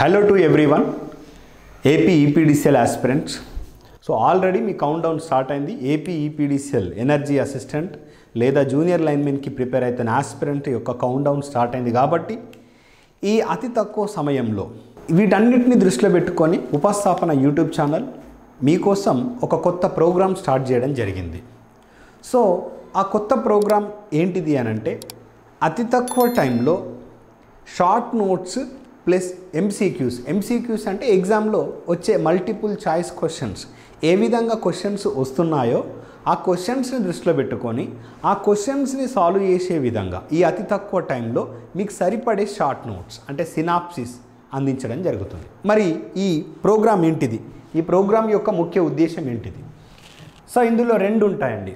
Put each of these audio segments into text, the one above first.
hello to everyone AP EPDCL aspirants so already మీ count down start అయింది AP EPDCL energy assistant లేదా junior లైన్మెన్కి prepare అవుతున్న aspirant యొక్క కౌంట్ డౌన్ స్టార్ట్ అయింది కాబట్టి ఈ అతి తక్కువ సమయంలో వీటన్నిటిని దృష్టిలో పెట్టుకొని ఉపస్థాపన యూట్యూబ్ ఛానల్ మీకోసం ఒక కొత్త ప్రోగ్రామ్ స్టార్ట్ చేయడం జరిగింది సో ఆ కొత్త ప్రోగ్రామ్ ఏంటిది అని అంటే అతి తక్కువ టైంలో short notes plus MCQs MCQs అంటే ఎగ్జామ్లో వచ్చే మల్టిపుల్ చాయిస్ క్వశ్చన్స్ ఏ విధంగా క్వశ్చన్స్ వస్తున్నాయో ఆ క్వశ్చన్స్ని దృష్టిలో పెట్టుకొని ఆ క్వశ్చన్స్ని సాల్వ్ చేసే విధంగా ఈ అతి తక్కువ టైంలో మీకు సరిపడే షార్ట్ నోట్స్ అంటే సినాప్సిస్ అందించడం జరుగుతుంది మరి ఈ ప్రోగ్రామ్ ఏంటిది ఈ ప్రోగ్రామ్ యొక్క ముఖ్య ఉద్దేశం ఏంటిది సో ఇందులో రెండు ఉంటాయండి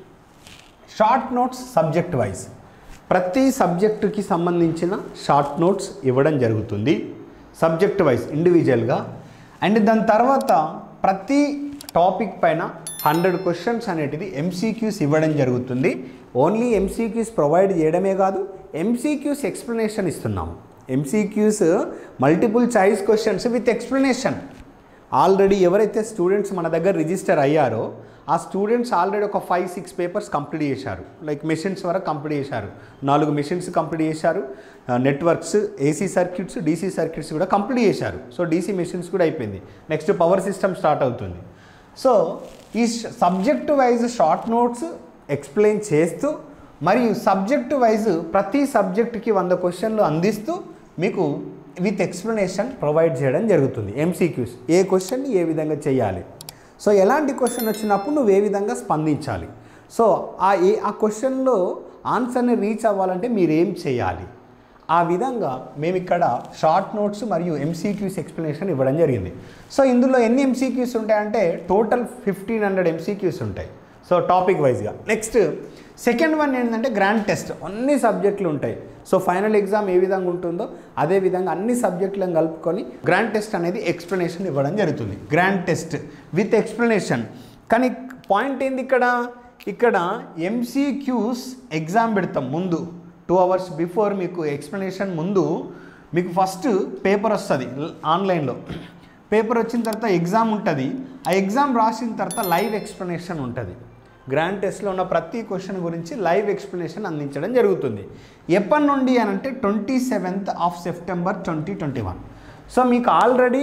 షార్ట్ నోట్స్ సబ్జెక్ట్ వైజ్ ప్రతి సబ్జెక్టుకి సంబంధించిన షార్ట్ నోట్స్ ఇవ్వడం జరుగుతుంది సబ్జెక్ట్ వైజ్ ఇండివిజువల్గా అండ్ దాని తర్వాత ప్రతి టాపిక్ పైన హండ్రెడ్ క్వశ్చన్స్ అనేటిది ఎంసీక్యూస్ ఇవ్వడం జరుగుతుంది ఓన్లీ ఎంసీక్యూస్ ప్రొవైడ్ చేయడమే కాదు ఎంసీక్యూస్ ఎక్స్ప్లెనేషన్ ఇస్తున్నాము MCQs multiple choice questions with explanation already ఎవరైతే స్టూడెంట్స్ మన దగ్గర రిజిస్టర్ అయ్యారో ఆ స్టూడెంట్స్ ఆల్రెడీ ఒక ఫైవ్ సిక్స్ పేపర్స్ కంప్లీట్ చేశారు లైక్ మెషిన్స్ వరకు కంప్లీట్ చేశారు నాలుగు మెషిన్స్ కంప్లీట్ చేశారు networks AC circuits DC circuits కూడా కంప్లీట్ చేశారు సో డీసీ మెషిన్స్ కూడా అయిపోయింది నెక్స్ట్ పవర్ సిస్టమ్ స్టార్ట్ అవుతుంది సో ఈ subject wise short notes explain చేస్తూ మరియు సబ్జెక్టు వైజ్ ప్రతి సబ్జెక్టుకి వంద క్వశ్చన్లు అందిస్తూ మీకు విత్ ఎక్స్ప్లెనేషన్ ప్రొవైడ్ చేయడం జరుగుతుంది ఎంసీక్యూస్ ఏ క్వశ్చన్ ఏ విధంగా చేయాలి సో ఎలాంటి క్వశ్చన్ వచ్చినప్పుడు నువ్వు ఏ విధంగా స్పందించాలి సో ఆ ఏ ఆ క్వశ్చన్లో ఆన్సర్ని రీచ్ అవ్వాలంటే మీరు ఏం చేయాలి ఆ విధంగా మేము ఇక్కడ షార్ట్ నోట్స్ మరియు ఎంసీక్యూస్ ఎక్స్ప్లెనేషన్ ఇవ్వడం జరిగింది సో ఇందులో ఎన్ని ఎంసీక్యూస్ ఉంటాయంటే టోటల్ ఫిఫ్టీన్ హండ్రెడ్ ఎంసీక్యూస్ ఉంటాయి సో టాపిక్ వైజ్గా నెక్స్ట్ సెకండ్ వన్ ఏంటంటే గ్రాండ్ టెస్ట్ అన్ని సబ్జెక్టులు ఉంటాయి సో ఫైనల్ ఎగ్జామ్ ఏ విధంగా ఉంటుందో అదే విధంగా అన్ని సబ్జెక్టులను కలుపుకొని గ్రాండ్ టెస్ట్ అనేది ఎక్స్ప్లెనేషన్ ఇవ్వడం జరుగుతుంది గ్రాండ్ టెస్ట్ విత్ ఎక్స్ప్లెనేషన్ కానీ పాయింట్ ఏంది ఇక్కడ ఇక్కడ ఎంసీక్యూస్ ఎగ్జామ్ పెడతాం ముందు టూ అవర్స్ బిఫోర్ మీకు ఎక్స్ప్లెనేషన్ ముందు మీకు ఫస్ట్ పేపర్ వస్తుంది ఆన్లైన్లో పేపర్ వచ్చిన తర్వాత ఎగ్జామ్ ఉంటుంది ఆ ఎగ్జామ్ రాసిన తర్వాత లైవ్ ఎక్స్ప్లెనేషన్ ఉంటుంది గ్రాండ్ టెస్ట్లో ఉన్న ప్రతి క్వశ్చన్ గురించి లైవ్ ఎక్స్ప్లెనేషన్ అందించడం జరుగుతుంది ఎప్పటి నుండి అని అంటే twenty seventh of September twenty twenty one so మీకు ఆల్రెడీ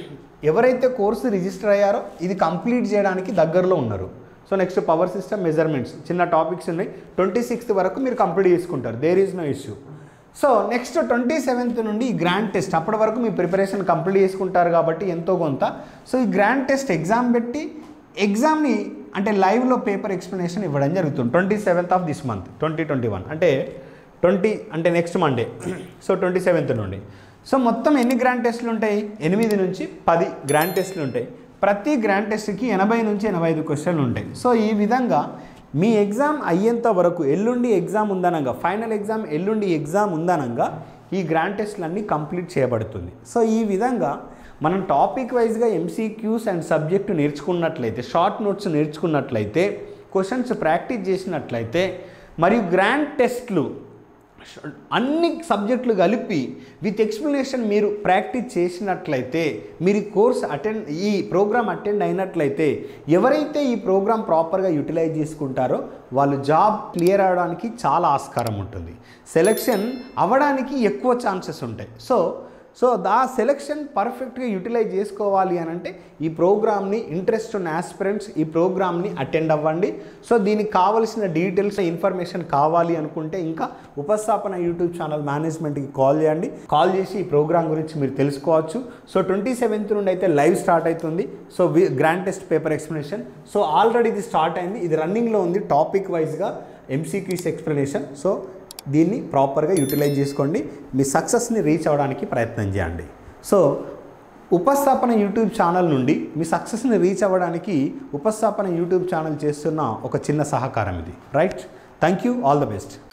ఎవరైతే కోర్సు రిజిస్టర్ అయ్యారో ఇది కంప్లీట్ చేయడానికి దగ్గరలో ఉన్నారు so next power system measurements చిన్న టాపిక్స్ ఉన్నాయి ట్వంటీ సిక్స్త్ వరకు మీరు కంప్లీట్ చేసుకుంటారు there is no issue so next twenty seventh నుండి ఈ గ్రాండ్ టెస్ట్ అప్పటి వరకు మీ ప్రిపరేషన్ కంప్లీట్ చేసుకుంటారు కాబట్టి ఎంతో కొంత సో ఈ గ్రాండ్ టెస్ట్ ఎగ్జామ్ పెట్టి ఎగ్జామ్ని అంటే లైవ్లో పేపర్ ఎక్స్ప్లెనేషన్ ఇవ్వడం జరుగుతుంది twenty seventh of this month twenty twenty one అంటే ట్వంటీ అంటే next Monday so twenty seventh నుండి సో మొత్తం ఎన్ని గ్రాండ్ టెస్టులు ఉంటాయి ఎనిమిది నుంచి పది గ్రాండ్ టెస్టులు ఉంటాయి ప్రతి గ్రాండ్ టెస్ట్కి ఎనభై నుంచి ఎనభై ఐదు క్వశ్చన్లు ఉంటాయి సో ఈ విధంగా మీ ఎగ్జామ్ అయ్యేంత వరకు ఎల్లుండి ఎగ్జామ్ ఉందనంగా ఫైనల్ ఎగ్జామ్ ఎల్లుండి ఎగ్జామ్ ఉందనంగా ఈ గ్రాండ్ టెస్ట్లన్నీ కంప్లీట్ చేయబడుతుంది సో ఈ విధంగా మనం టాపిక్ వైజ్గా ఎంసీక్యూస్ అండ్ సబ్జెక్టు నేర్చుకున్నట్లయితే షార్ట్ నోట్స్ నేర్చుకున్నట్లయితే క్వశ్చన్స్ ప్రాక్టీస్ చేసినట్లయితే మరియు గ్రాండ్ టెస్ట్లు అన్ని సబ్జెక్టులు కలిపి విత్ ఎక్స్ప్లెనేషన్ మీరు ప్రాక్టీస్ చేసినట్లయితే మీరు ఈ కోర్స్ అటెండ్ ఈ ప్రోగ్రామ్ అటెండ్ అయినట్లయితే ఎవరైతే ఈ ప్రోగ్రామ్ ప్రాపర్గా యూటిలైజ్ చేసుకుంటారో వాళ్ళు జాబ్ క్లియర్ అవ్వడానికి చాలా ఆస్కారం ఉంటుంది సెలెక్షన్ అవ్వడానికి ఎక్కువ ఛాన్సెస్ ఉంటాయి సో సో దా సెలెక్షన్ పర్ఫెక్ట్గా యూటిలైజ్ చేసుకోవాలి అని అంటే ఈ ప్రోగ్రామ్ని ఇంట్రెస్ట్ ఉన్న ఆస్పిరెంట్స్ ఈ ప్రోగ్రామ్ని అటెండ్ అవ్వండి సో దీనికి కావలసిన డీటెయిల్స్ ఇన్ఫర్మేషన్ కావాలి అనుకుంటే ఇంకా ఉపస్థాపన యూట్యూబ్ ఛానల్ మేనేజ్మెంట్కి కాల్ చేయండి కాల్ చేసి ఈ ప్రోగ్రామ్ గురించి మీరు తెలుసుకోవచ్చు సో ట్వంటీ సెవెంత్ నుండి అయితే లైవ్ స్టార్ట్ అవుతుంది so we grand test paper explanation so already ఇది స్టార్ట్ అయింది ఇది రన్నింగ్లో ఉంది టాపిక్ వైజ్గా ఎంసీక్యూస్ ఎక్స్ప్లెనేషన్ సో దీన్ని ప్రాపర్గా యూటిలైజ్ చేసుకోండి మీ సక్సెస్ని రీచ్ అవ్వడానికి ప్రయత్నం చేయండి సో ఉపస్థాపన యూట్యూబ్ ఛానల్ నుండి మీ సక్సెస్ని రీచ్ అవ్వడానికి ఉపస్థాపన యూట్యూబ్ ఛానల్ చేస్తున్న ఒక చిన్న సహకారం ఇది right thank you all the best